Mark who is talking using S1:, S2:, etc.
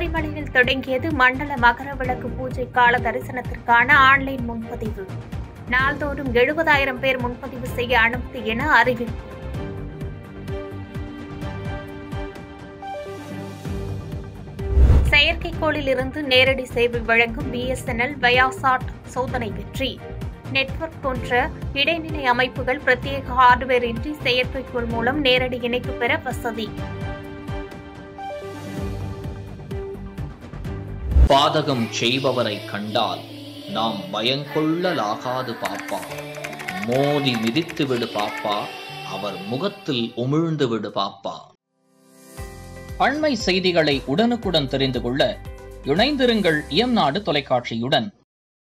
S1: சபரிமலையில் தொடங்கியது மண்டல மகர விளக்கு பூஜை கால தரிசனத்திற்கான ஆன்லைன் முன்பதிவு நாள்தோறும் எழுபதாயிரம் பேர் முன்பதிவு செய்ய அனுமதி என அறிவிப்பு செயற்கைக்கோளில் இருந்து நேரடி சேவை வழங்கும் பிஎஸ்என்எல் வயாசாட் சோதனை வெற்றி நெட்வொர்க் போன்ற இடைநிலை அமைப்புகள் பிரத்யேக ஹார்ட்வேர் இன்றி செயற்கைக்கோள் மூலம் நேரடி இணைப்பு பெற வசதி
S2: பாதகம் செய்பவரை கண்டால் நாம் பயங்கொள்ளலாகாது பாப்பா மோதி மிதித்து விடு பாப்பா அவர் முகத்தில் உமிழ்ந்து விடு பாப்பா அண்மை செய்திகளை உடனுக்குடன் தெரிந்து கொள்ள இணைந்திருங்கள் இயம்நாடு தொலைக்காட்சியுடன்